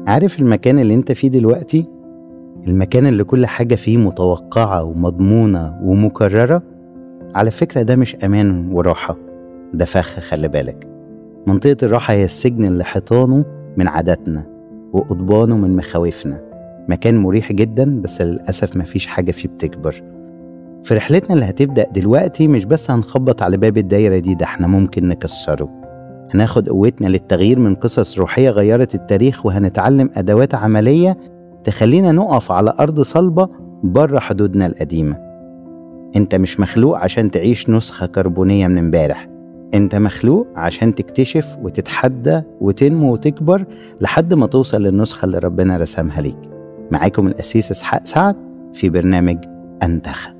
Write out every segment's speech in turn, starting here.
عارف المكان اللي انت فيه دلوقتي المكان اللي كل حاجة فيه متوقعة ومضمونة ومكررة على فكرة ده مش أمان وراحة ده فخ خلي بالك منطقة الراحة هي السجن اللي حيطانه من عاداتنا وقضبانه من مخاوفنا مكان مريح جدا بس للأسف مفيش حاجة فيه بتكبر في رحلتنا اللي هتبدأ دلوقتي مش بس هنخبط على باب الدايرة دي ده احنا ممكن نكسره هناخد قوتنا للتغيير من قصص روحية غيرت التاريخ وهنتعلم أدوات عملية تخلينا نقف على أرض صلبة بره حدودنا القديمة انت مش مخلوق عشان تعيش نسخة كربونية من امبارح انت مخلوق عشان تكتشف وتتحدى وتنمو وتكبر لحد ما توصل للنسخة اللي ربنا رسمها ليك معاكم الأسيس إسحاق سعد في برنامج أنتخب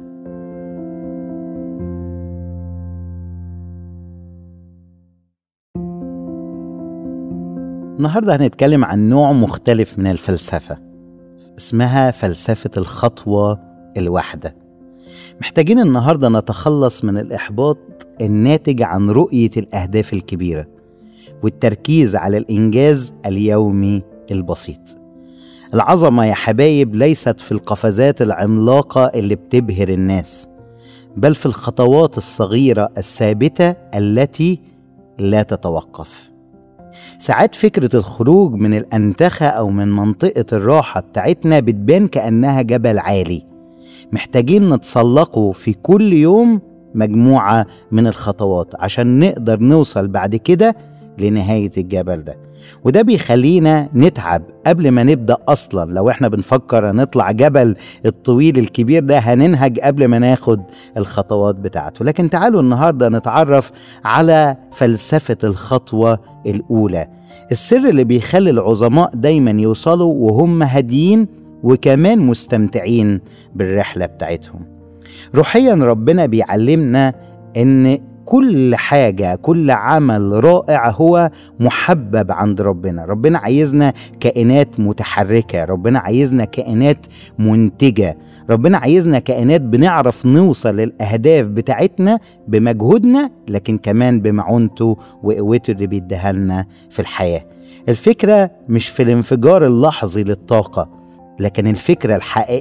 النهارده هنتكلم عن نوع مختلف من الفلسفة اسمها فلسفة الخطوة الواحدة محتاجين النهارده نتخلص من الإحباط الناتج عن رؤية الأهداف الكبيرة والتركيز على الإنجاز اليومي البسيط العظمة يا حبايب ليست في القفزات العملاقة اللي بتبهر الناس بل في الخطوات الصغيرة الثابتة التي لا تتوقف ساعات فكرة الخروج من الأنتخة أو من منطقة الراحة بتاعتنا بتبان كأنها جبل عالي محتاجين نتسلقه في كل يوم مجموعة من الخطوات عشان نقدر نوصل بعد كده لنهاية الجبل ده وده بيخلينا نتعب قبل ما نبدأ أصلا لو احنا بنفكر نطلع جبل الطويل الكبير ده هننهج قبل ما ناخد الخطوات بتاعته لكن تعالوا النهاردة نتعرف على فلسفة الخطوة الأولى السر اللي بيخلي العظماء دايما يوصلوا وهم هاديين وكمان مستمتعين بالرحلة بتاعتهم روحيا ربنا بيعلمنا ان كل حاجة كل عمل رائع هو محبب عند ربنا ربنا عايزنا كائنات متحركة ربنا عايزنا كائنات منتجة ربنا عايزنا كائنات بنعرف نوصل للأهداف بتاعتنا بمجهودنا لكن كمان بمعونته وقوته اللي بيديها لنا في الحياة الفكرة مش في الانفجار اللحظي للطاقة لكن الفكرة الحقيقية